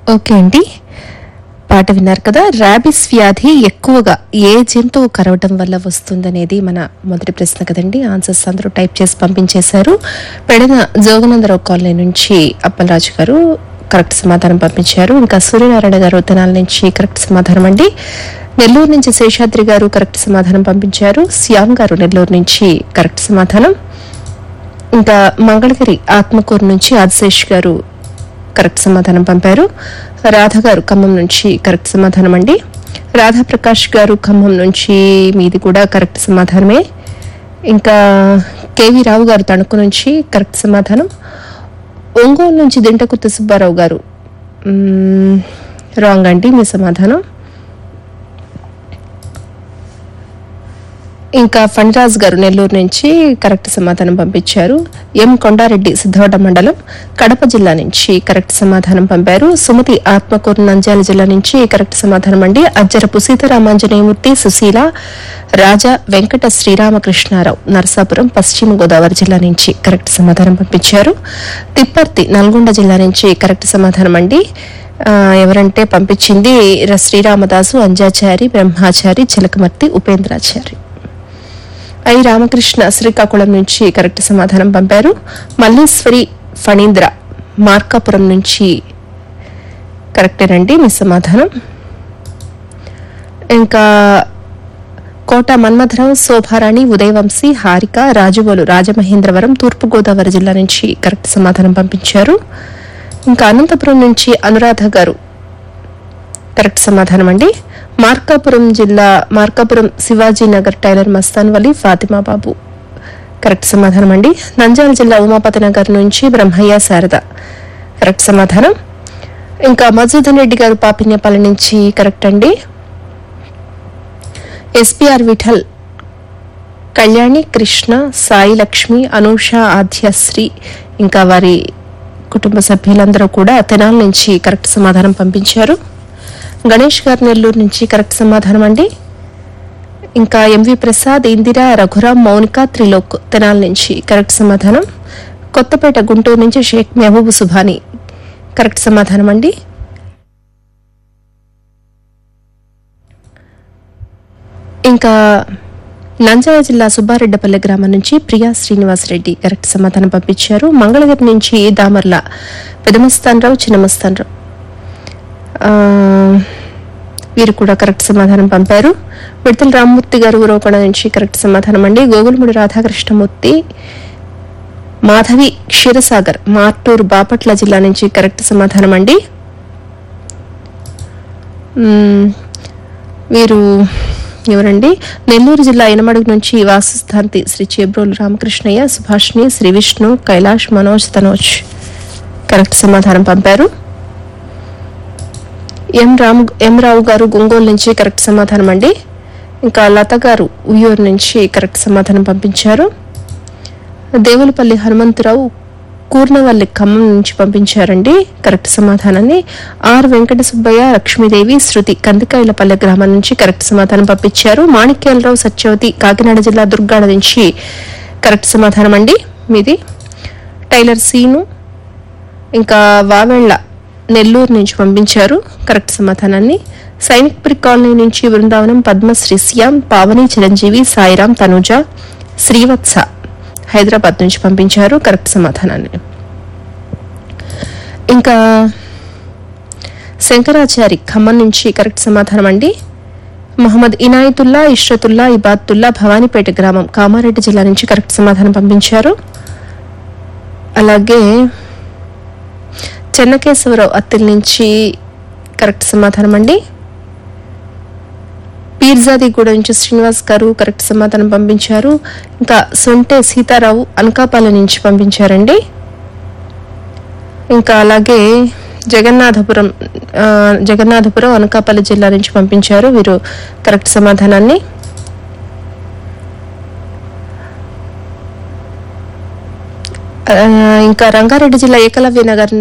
okay అండి పాట విన్నారు కదా ర్యాబిస్ వ్యాధి ఎక్కువగా ఏ జంతువు కరవటం వల్ల వస్తుందనేది మన మొదటి ప్రశ్న కదండి ఆన్సర్స్ అందరూ టైప్ చేసి పంపించేశారు పెడన జోగనందరావు కాలనీ నుంచి అప్పలరాజు గారు కరెక్ట్ సమాధానం పంపించారు ఇంకా సూర్యనారాయణ గారు తెనాల నుంచి కరెక్ట్ సమాధానం అండి నెల్లూరు నుంచి శేషాద్రి గారు కరెక్ట్ సమాధానం పంపించారు శ్యామ్ గారు నెల్లూరు నుంచి కరెక్ట్ సమాధానం ఇంకా మంగళగిరి ఆత్మకూరు నుంచి ఆదిశేష్ గారు కరెక్ట్ సమాధానం పంపారు రాధ గారు ఖమ్మం నుంచి కరెక్ట్ సమాధానం అండి రాధా ప్రకాష్ గారు ఖమ్మం నుంచి మీది కూడా కరెక్ట్ సమాధానమే ఇంకా కేవీ రావు గారు తణుకు నుంచి కరెక్ట్ సమాధానం ఒంగోలు నుంచి దింటకుర్తి సుబ్బారావు గారు రాంగ్ అండి మీ సమాధానం ఇంకా ఫణిరాజ్ గారు నెల్లూరు నుంచి కరెక్ట్ సమాధానం పంపించారు ఎం కొండారెడ్డి సిద్ధవట మండలం కడప జిల్లా నుంచి కరెక్ట్ సమాధానం పంపారు సుమతి ఆత్మకూరు నంద్యాల జిల్లా నుంచి కరెక్ట్ సమాధానం అండి అజ్జరపు సీతారామాంజనేయమూర్తి సుశీల రాజా వెంకట శ్రీరామకృష్ణారావు నరసాపురం పశ్చిమ గోదావరి జిల్లా నుంచి కరెక్ట్ సమాధానం పంపించారు తిప్పర్తి నల్గొండ జిల్లా నుంచి కరెక్ట్ సమాధానం అండి ఆ, ఎవరంటే పంపించింది ర- శ్రీరామదాసు అంజాచారి బ్రహ్మాచారి చిలకమర్తి ఉపేంద్రాచారి ఐ రామకృష్ణ శ్రీకాకుళం నుంచి కరెక్ట్ సమాధానం పంపారు మల్లేశ్వరి ఫణీంద్ర మార్కాపురం నుంచి కరెక్టేనండి మీ సమాధానం ఇంకా కోట మన్మథరావు శోభారాణి ఉదయవంశీ హారిక రాజువోలు రాజమహేంద్రవరం తూర్పుగోదావరి జిల్లా నుంచి కరెక్ట్ సమాధానం పంపించారు ఇంకా అనంతపురం నుంచి అనురాధ గారు కరెక్ట్ సమాధానం అండి మార్కాపురం జిల్లా మార్కాపురం శివాజీ నగర్ టైలర్ మస్తాన్ వలి ఫాతిమా బాబు కరెక్ట్ సమాధానం అండి నంద్యాల జిల్లా ఉమాపతి నగర్ నుంచి బ్రహ్మయ్య శారద కరెక్ట్ సమాధానం ఇంకా మధుసూదన్ రెడ్డి గారు పాపిన్యపల్లి నుంచి కరెక్ట్ అండి ఎస్పీఆర్ విఠల్ కళ్యాణి కృష్ణ సాయి లక్ష్మి అనూష ఆధ్యశ్రీ ఇంకా వారి కుటుంబ సభ్యులందరూ కూడా తెనాల నుంచి కరెక్ట్ సమాధానం పంపించారు గణేష్ గారు నెల్లూరు నుంచి కరెక్ట్ సమాధానం అండి ఇంకా ఎంవి ప్రసాద్ ఇందిరా రఘురాం మౌనిక త్రిలోక్ తెనాల నుంచి కరెక్ట్ సమాధానం కొత్తపేట గుంటూరు నుంచి షేక్ మెహబూబ్ సుభాని కరెక్ట్ సమాధానం అండి ఇంకా నంద్యాల జిల్లా సుబ్బారెడ్డపల్లి గ్రామం నుంచి ప్రియా శ్రీనివాసరెడ్డి కరెక్ట్ సమాధానం పంపించారు మంగళగిరి నుంచి దామర్ల పెదమస్తానరావు చిన్నమస్తానరావు ఆ, వీరు కూడా కరెక్ట్ సమాధానం పంపారు విడతల రామ్మూర్తి గారు ఉరవకొండ నుంచి కరెక్ట్ సమాధానం అండి గోగులముడి రాధాకృష్ణమూర్తి మాధవి క్షీరసాగర్ మార్టూరు బాపట్ల జిల్లా నుంచి కరెక్ట్ సమాధానం అండి మ్మ్, వీరు ఎవరండి నెల్లూరు జిల్లా ఎనమడుగు నుంచి వాసుస్థాంతి శ్రీ చేబ్రోలు రామకృష్ణయ్య సుభాష్ని శ్రీ విష్ణు కైలాష్ మనోజ్ తనోజ్ కరెక్ట్ సమాధానం పంపారు ఎం రాము ఎం రావు గారు గుంగోలు నుంచి కరెక్ట్ సమాధానం అండి ఇంకా లత గారు ఉయ్యూరు నుంచి కరెక్ట్ సమాధానం పంపించారు దేవులపల్లి హనుమంతరావు కూర్నవల్లి ఖమ్మం నుంచి పంపించారండి కరెక్ట్ సమాధానాన్ని ఆర్ వెంకట సుబ్బయ్య లక్ష్మీదేవి శృతి కందికాయలపల్లె గ్రామం నుంచి కరెక్ట్ సమాధానం పంపించారు మాణిక్యాలరావు సత్యవతి కాకినాడ జిల్లా దుర్గాడ నుంచి కరెక్ట్ సమాధానం అండి మీది టైలర్ సీను ఇంకా వావెళ్ళ నెల్లూరు నుంచి పంపించారు కరెక్ట్ సమాధానాన్ని సైనిక్పురి కాలనీ నుంచి బృందావనం పద్మశ్రీ శ్యామ్ పావని చిరంజీవి సాయిరాం తనుజ శ్రీవత్స హైదరాబాద్ నుంచి పంపించారు కరెక్ట్ సమాధానాన్ని ఇంకా శంకరాచారి ఖమ్మం నుంచి కరెక్ట్ సమాధానం అండి మహమ్మద్ ఇనాయతుల్లా ఇష్రతుల్లా ఇబాతుల్లా భవానీపేట గ్రామం కామారెడ్డి జిల్లా నుంచి కరెక్ట్ సమాధానం పంపించారు అలాగే చెన్నకేశవరావు అత్తిల్ నుంచి కరెక్ట్ సమాధానం అండి పీర్జాదిగూడ నుంచి శ్రీనివాస్ గారు కరెక్ట్ సమాధానం పంపించారు ఇంకా సొంటే సీతారావు అనకాపాలెం నుంచి పంపించారండి ఇంకా అలాగే జగన్నాథపురం ఆ, జగన్నాథపురం అనకాపల్లి జిల్లా నుంచి పంపించారు వీరు కరెక్ట్ సమాధానాన్ని ఆ, ఇంకా రంగారెడ్డి జిల్లా ఏకలవ్య నగర్